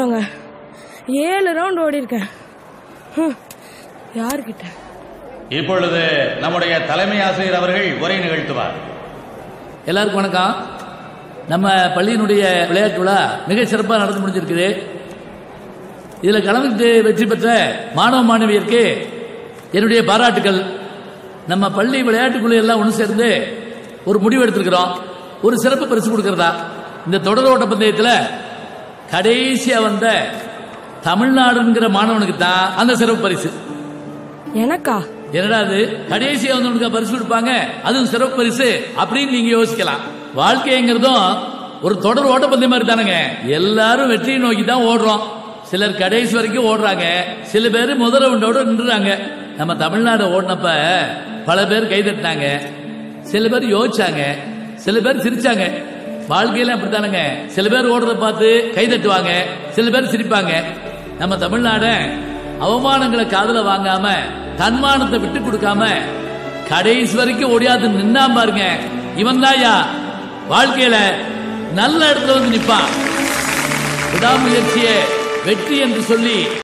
போறாங்க ஏழு ரவுண்ட் ஓடி இருக்கேன் ஹம், யார்கிட்ட இப்பொழுது நம்முடைய தலைமை ஆசிரியர் அவர்கள் உரை நிகழ்த்துவார் எல்லாருக்கும் வணக்கம் நம்ம பள்ளியினுடைய விளையாட்டு விழா மிக சிறப்பாக நடந்து முடிஞ்சிருக்குது இதில் கலந்துட்டு வெற்றி பெற்ற மாணவ மாணவியருக்கு என்னுடைய பாராட்டுகள் நம்ம பள்ளி விளையாட்டுக்குழு எல்லாம் ஒன்று சேர்ந்து ஒரு முடிவு எடுத்திருக்கிறோம் ஒரு சிறப்பு பரிசு கொடுக்கறதா இந்த தொடர் ஓட்ட பந்தயத்தில் கடைசியா வந்த தமிழ்நாடுங்கிற மாணவனுக்கு தான் அந்த சிறப்பு பரிசு எனக்கா என்னடா அது கடைசியா வந்தவனுக்கு பரிசு கொடுப்பாங்க அதுவும் சிறப்பு பரிசு அப்படின்னு நீங்க யோசிக்கலாம் வாழ்க்கைங்கிறதும் ஒரு தொடர் ஓட்டப்பந்தயம் மாதிரி தானுங்க எல்லாரும் வெற்றியை நோக்கி தான் ஓடுறோம் சிலர் கடைசி வரைக்கும் ஓடுறாங்க சில பேர் முதல் ரவுண்டோட நின்றுறாங்க நம்ம தமிழ்நாடு ஓடினப்ப பல பேர் கை தட்டினாங்க சில பேர் யோசிச்சாங்க சில பேர் சிரிச்சாங்க வாழ்க்கையில அப்படித்தானுங்க சில பேர் ஓடுறத பார்த்து கை தட்டுவாங்க சில பேர் சிரிப்பாங்க நம்ம தமிழ்நாட அவமானங்களை காதுல வாங்காம தன்மானத்தை விட்டு கொடுக்காம கடைசி வரைக்கும் ஓடியாது நின்னா பாருங்க இவன் தாயா வாழ்க்கையில நல்ல இடத்துல வந்து நிப்பான் விடாமுயற்சியே வெற்றி என்று சொல்லி